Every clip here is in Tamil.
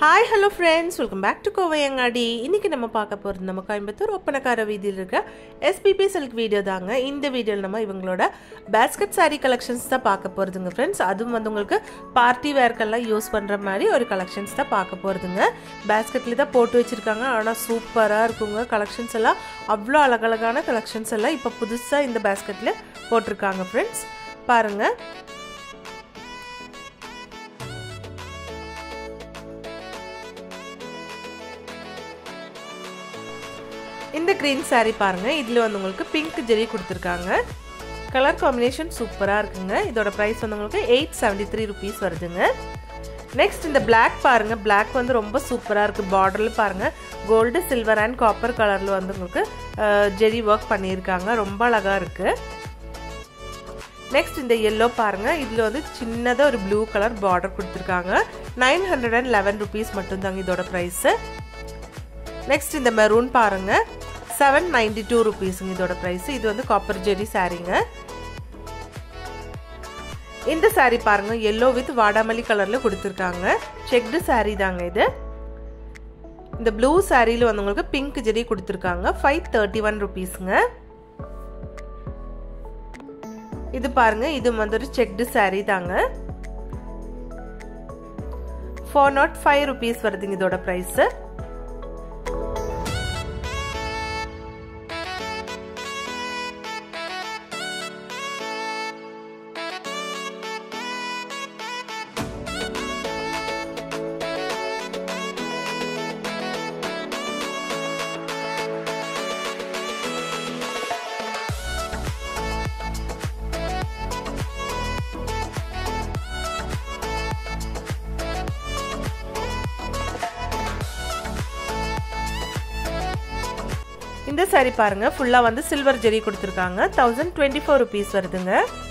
hi hello friends welcome back to Kovaiyangadi இன்றைக்கி நம்ம பார்க்க போகிறது நம்ம கோயம்புத்தூர் ஒப்பனக்கார வீதியில் இருக்க எஸ்பிபி சில்க் வீடியோ தாங்க இந்த வீடியோவில் நம்ம இவங்களோட பேஸ்கெட் saree கலெக்ஷன்ஸ் தான் பார்க்க போகிறதுங்க ஃப்ரெண்ட்ஸ் அதுவும் வந்து உங்களுக்கு பார்ட்டி வேர்க்கெல்லாம் யூஸ் பண்ணுற மாதிரி ஒரு கலெக்ஷன்ஸ் தான் பார்க்க போகிறதுங்க பேஸ்கெட்லேயே தான் போட்டு வச்சுருக்காங்க ஆனால் சூப்பராக இருக்குங்க கலெக்ஷன்ஸ் எல்லாம் அவ்வளோ அழகழகான கலெக்ஷன்ஸ் எல்லாம் இப்போ புதுசாக இந்த பேஸ்கெட்டில் போட்டிருக்காங்க ஃப்ரெண்ட்ஸ் பாருங்கள் இந்த க்ரீன் saree பாருங்க இதில் வந்து உங்களுக்கு பிங்க் ஜெரி கொடுத்துருக்காங்க கலர் காம்பினேஷன் சூப்பராக இருக்குங்க இதோட ப்ரைஸ் வந்து உங்களுக்கு எயிட் செவன்டி த்ரீ ருபீஸ் வருதுங்க நெக்ஸ்ட் இந்த பிளாக் பாருங்க பிளாக் வந்து ரொம்ப சூப்பராக இருக்குது பார்டரில் பாருங்க கோல்டு சில்வர் அண்ட் காப்பர் கலரில் வந்து உங்களுக்கு ஜெரி ஒர்க் பண்ணியிருக்காங்க ரொம்ப அழகாக இருக்குது நெக்ஸ்ட் இந்த எல்லோ பாருங்க இதில் வந்து சின்னதாக ஒரு ப்ளூ கலர் பார்டர் கொடுத்துருக்காங்க nine hundred and eleven rupees மட்டும்தாங்க இதோட ப்ரைஸு நெக்ஸ்ட் இந்த மெரூன் பாருங்க செவன் நைன்டி டூ ருபீஸுங்க இதோட ப்ரைஸ் இது வந்து காப்பர் ஜெரி சாரீங்க இந்த சாரீ பாருங்க எல்லோ வித் வாடாமல்லி கலர்ல கொடுத்துருக்காங்க செக்டு சாரீ தாங்க இது இந்த ப்ளூ சாரியில் வந்து உங்களுக்கு பிங்க் ஜெரி கொடுத்துருக்காங்க ஃபைவ் தேர்ட்டி ஒன் ருபீஸுங்க இது பாருங்க இது வந்து ஒரு செக்டு சாரீ தாங்க ஃபோர் நாட் ஃபைவ் ருபீஸ் வருதுங்க இதோட ப்ரைஸு இந்த சாரி பாருங்க ஃபுல்லா வந்து சில்வர் ஜெரி கொடுத்துருக்காங்க தௌசண்ட் டுவெண்ட்டி ஃபோர் ருபீஸ் வருதுங்க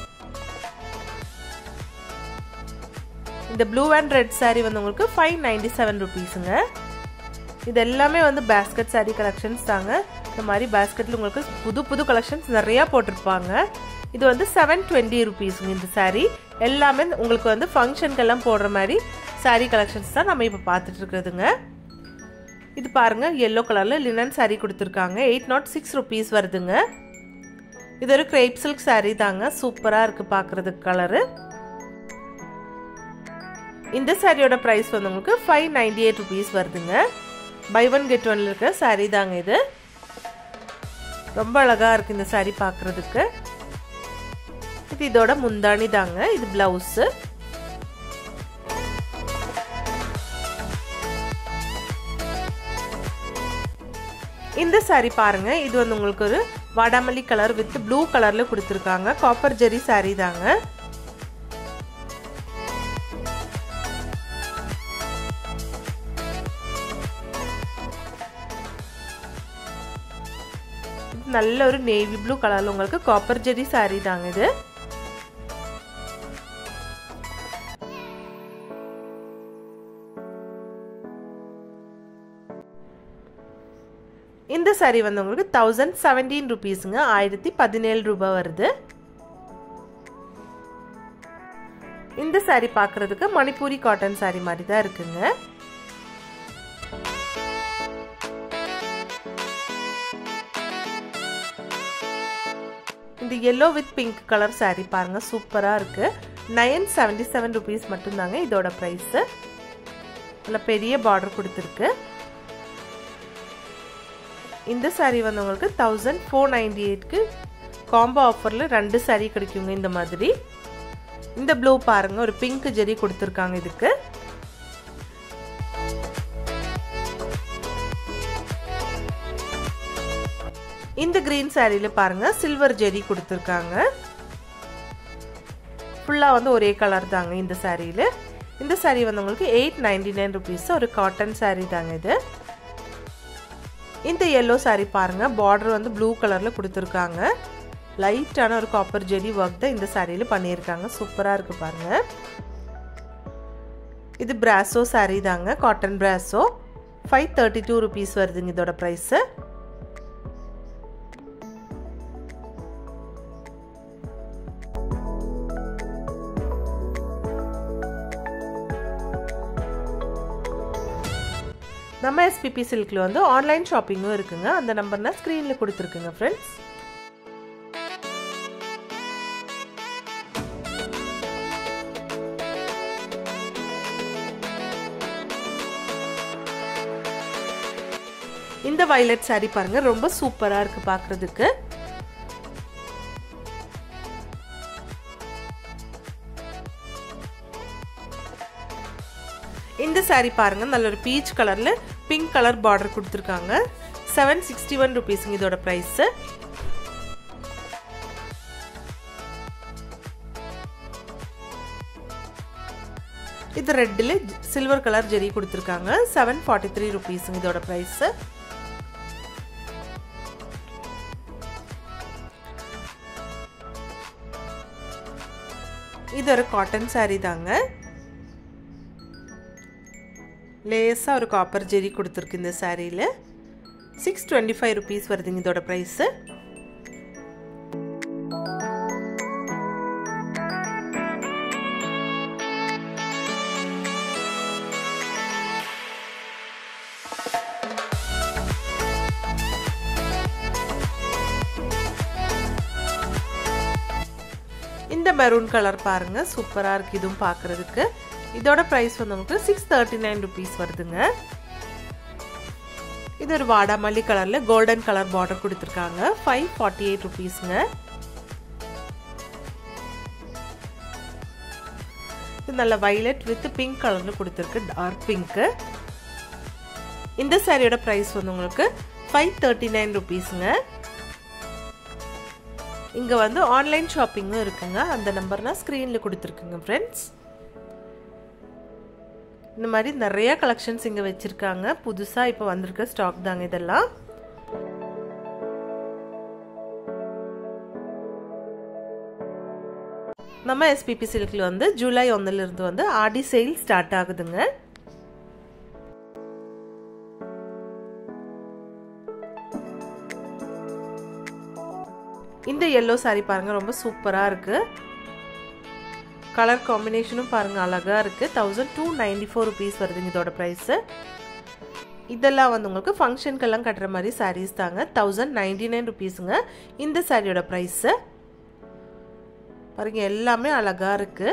இந்த ப்ளூ அண்ட் ரெட் சாரி வந்து உங்களுக்கு ஃபைவ் நைன்டி செவன் ருபீஸுங்க இது எல்லாமே வந்து பேஸ்கெட் சாரி கலெக்ஷன்ஸ் தாங்க இந்த மாதிரி பேஸ்கெட்டில் உங்களுக்கு புது புது கலெக்ஷன்ஸ் நிறையா போட்டிருப்பாங்க இது வந்து செவன் டுவெண்ட்டி ருபீஸுங்க இந்த சாரீ எல்லாமே உங்களுக்கு வந்து ஃபங்க்ஷனுக்கெல்லாம் போடுற மாதிரி சாரீ கலெக்ஷன்ஸ் தான் நம்ம இப்போ பார்த்துட்டு இருக்கிறதுங்க இது பாருங்க எல்லோ கலரில் லினன் சாரீ கொடுத்துருக்காங்க எயிட் நாட் சிக்ஸ் ருபீஸ் வருதுங்க இது ஒரு கிரேப் சில்க் சாரீ தாங்க சூப்பராக இருக்குது பார்க்குறதுக்கு கலரு இந்த சாரியோட ப்ரைஸ் வந்து உங்களுக்கு ஃபைவ் நைன்டி எயிட் ருபீஸ் வருதுங்க பை ஒன் கெட் ஒன்ல இருக்க சாரீ தாங்க இது ரொம்ப அழகாக இருக்குது இந்த சாரீ பார்க்குறதுக்கு இது இதோட முந்தாணி தாங்க இது ப்ளவுஸு இந்த சாரி பாருங்க இது வந்து உங்களுக்கு ஒரு வாடாமல்லி கலர் வித் ப்ளூ கலர்ல கொடுத்துருக்காங்க காப்பர் ஜெரி சாரி தாங்க நல்ல ஒரு நேவி ப்ளூ கலர்ல உங்களுக்கு காப்பர் ஜெரி சாரி தாங்க இது இந்த சாரீ வந்து உங்களுக்கு தௌசண்ட் செவன்டீன் ருபீஸுங்க ஆயிரத்தி பதினேழு ரூபாய் வருது இந்த சாரீ பார்க்கறதுக்கு மணிப்பூரி காட்டன் சாரீ மாதிரி தான் இருக்குங்க இந்த yellow with pink colour sari பாருங்க சூப்பராக இருக்கு நைன் செவன்டி செவன் ருபீஸ் மட்டும்தாங்க இதோட ப்ரைஸு நல்ல பெரிய பார்டர் கொடுத்துருக்கு இந்த சாரீ வந்து உங்களுக்கு தௌசண்ட் ஃபோர் நைன்டி எயிட்க்கு காம்போ ஆஃபரில் ரெண்டு சாரீ கிடைக்குங்க இந்த மாதிரி இந்த ப்ளூ பாருங்க ஒரு பிங்க் ஜெரி கொடுத்துருக்காங்க இதுக்கு இந்த கிரீன் சாரியில் பாருங்க சில்வர் ஜெரி கொடுத்துருக்காங்க ஃபுல்லாக வந்து ஒரே கலர் தாங்க இந்த சாரியில் இந்த சாரீ வந்து உங்களுக்கு எயிட் நைன்டி நைன் ருபீஸ் ஒரு காட்டன் சாரீ தாங்க இது இந்த எல்லோ சாரீ பாருங்க பார்டர் வந்து ப்ளூ கலரில் கொடுத்துருக்காங்க லைட்டான ஒரு காப்பர் ஜெரி ஒர்க் தான் இந்த சாரியில் பண்ணியிருக்காங்க சூப்பராக இருக்குது பாருங்க இது பிராசோ சாரீ தாங்க cotton brasso five thirty two rupees வருதுங்க இதோட ப்ரைஸு நம்ம எஸ்பிபி சில்கில் வந்து ஆன்லைன் ஷாப்பிங்கும் இருக்குங்க அந்த நம்பர் நான் ஸ்க்ரீனில் கொடுத்துருக்குங்க ஃப்ரெண்ட்ஸ் இந்த வயலட் சாரீ பாருங்க ரொம்ப சூப்பரா இருக்கு பாக்குறதுக்கு இந்த சாரீ பாருங்க நல்ல ஒரு பீச் கலர்ல பிங்க் கலர் பார்டர் கொடுத்துருக்காங்க செவன் சிக்ஸ்டி ஒன் ருபீஸுங்க இதோட ப்ரைஸ் இது ரெட்டில் சில்வர் கலர் ஜெரி கொடுத்துருக்காங்க செவன் ஃபார்ட்டி த்ரீ ருபீஸுங்க இதோட ப்ரைஸு இது ஒரு காட்டன் சாரீ தாங்க லேஸாக ஒரு காப்பர் ஜெரி கொடுத்துருக்கு இந்த சாரியில் சிக்ஸ் டுவெண்ட்டி ஃபைவ் ருபீஸ் வருதுங்க இதோட ப்ரைஸு இந்த மெரூன் கலர் பாருங்க சூப்பராக இருக்குது இதுவும் பார்க்குறதுக்கு இதோட ப்ரைஸ் வந்து உங்களுக்கு சிக்ஸ் தேர்ட்டி நைன் ருபீஸ் வருதுங்க இது ஒரு வாடாமல்லி கலரில் கோல்டன் கலர் பார்டர் கொடுத்துருக்காங்க ஃபைவ் ஃபார்ட்டி எயிட் ருபீஸுங்க இது நல்ல வைலட் வித் பிங்க் கலரில் கொடுத்துருக்கு டார்க் பிங்க்கு இந்த சாரியோட ப்ரைஸ் வந்து உங்களுக்கு ஃபைவ் தேர்ட்டி நைன் ருபீஸுங்க இங்கே வந்து ஆன்லைன் ஷாப்பிங்கும் இருக்குங்க அந்த நம்பர் நான் ஸ்க்ரீனில் கொடுத்துருக்குங்க ஃப்ரெண்ட்ஸ் இந்த மாதிரி நிறைய கலெக்ஷன்ஸ் இங்கே வச்சுருக்காங்க புதுசாக இப்போ வந்திருக்க ஸ்டாக் தாங்க இதெல்லாம் நம்ம எஸ்பிபி சில்கில் வந்து ஜூலை ஒன்றுலேருந்து வந்து ஆடி சேல் ஸ்டார்ட் ஆகுதுங்க இந்த எல்லோ சாரீ பாருங்க ரொம்ப சூப்பராக இருக்கு கலர் காம்பினேஷனும் பாருங்க அழகா இருக்கு thousand two ninety four rupees வருதுங்க இதோட ப்ரைஸ் இதெல்லாம் வந்து உங்களுக்கு ஃபங்க்ஷனுக்கெல்லாம் கட்டுற மாதிரி சாரீஸ் தாங்க தௌசண்ட் நைன்டி நைன் ருபீஸுங்க இந்த சாரியோட ப்ரைஸு பாருங்க எல்லாமே அழகா இருக்கு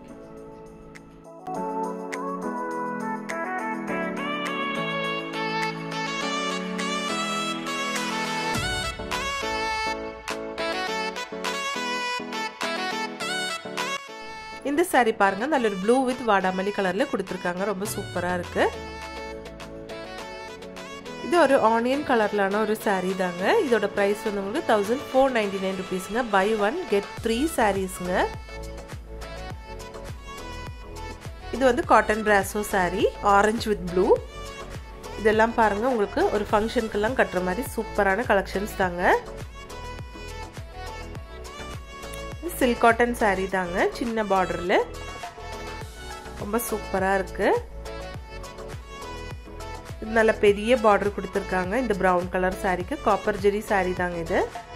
இந்த சாரீ பாருங்க நல்ல ஒரு ப்ளூ வித் வாடாமல்லி கலர்ல கொடுத்துருக்காங்க ரொம்ப சூப்பரா இருக்கு இது ஒரு ஆனியன் கலர்லான ஒரு சாரீ தாங்க இதோட ப்ரைஸ் வந்து உங்களுக்கு தௌசண்ட் ஃபோர் நைன்டி நைன் ருபீஸுங்க பை ஒன் கெட் த்ரீ சாரீஸுங்க இது வந்து cotton brasso sari orange with blue இதெல்லாம் பாருங்க உங்களுக்கு ஒரு ஃபங்க்ஷனுக்கெல்லாம் கட்டுற மாதிரி சூப்பரான கலெக்ஷன்ஸ் தாங்க சில்க் காட்டன் சாரீ தாங்க சின்ன பார்டரில் ரொம்ப சூப்பராக இருக்குது இது நல்ல பெரிய பார்டர் கொடுத்துருக்காங்க இந்த ப்ரௌன் கலர் சாரீக்கு காப்பர் ஜெரி சாரீ தாங்க இது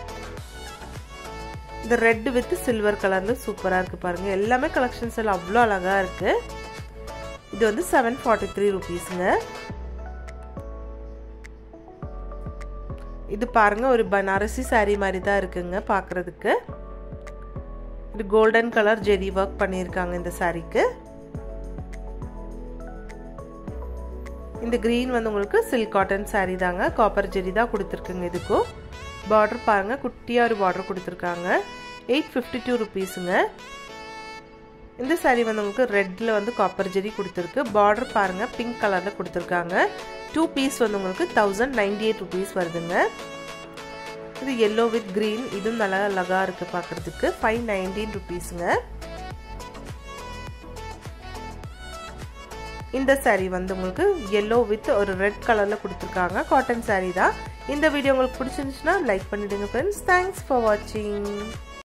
இந்த ரெட் வித் சில்வர் கலரில் சூப்பராக இருக்குது பாருங்கள் எல்லாமே கலெக்ஷன்ஸ் எல்லாம் அவ்வளோ அழகாக இருக்குது இது வந்து செவன் ஃபார்ட்டி த்ரீ ருபீஸுங்க இது பாருங்க ஒரு பனாரசி சாரீ மாதிரி தான் இருக்குங்க பார்க்குறதுக்கு இது கோல்டன் கலர் ஜெரி ஒர்க் பண்ணியிருக்காங்க இந்த சாரீக்கு இந்த க்ரீன் வந்து உங்களுக்கு சில்க் காட்டன் சாரீ தாங்க காப்பர் ஜெரி தான் கொடுத்துருக்குங்க இதுக்கும் பார்டர் பாருங்கள் குட்டியாக ஒரு பார்டர் கொடுத்துருக்காங்க எயிட் ஃபிஃப்டி டூ ருபீஸுங்க இந்த சாரீ வந்து உங்களுக்கு ரெட்டில் வந்து காப்பர் ஜெரி கொடுத்துருக்கு பார்டர் பாருங்கள் பிங்க் கலரில் கொடுத்துருக்காங்க டூ பீஸ் வந்து உங்களுக்கு தௌசண்ட் நைன்டி எயிட் ருபீஸ் வருதுங்க இது எல்லோ வித் க்ரீன் இதுவும் நல்லா அழகாக இருக்குது பார்க்குறதுக்கு ஃபைவ் நைன்டீன் ருபீஸுங்க இந்த சாரீ வந்து உங்களுக்கு எல்லோ வித் ஒரு ரெட் கலரில் கொடுத்துருக்காங்க காட்டன் சாரீ தான் இந்த வீடியோ உங்களுக்கு பிடிச்சிருந்துச்சுன்னா லைக் பண்ணிவிடுங்க ஃப்ரெண்ட்ஸ் தேங்க்ஸ் ஃபார் வாட்சிங்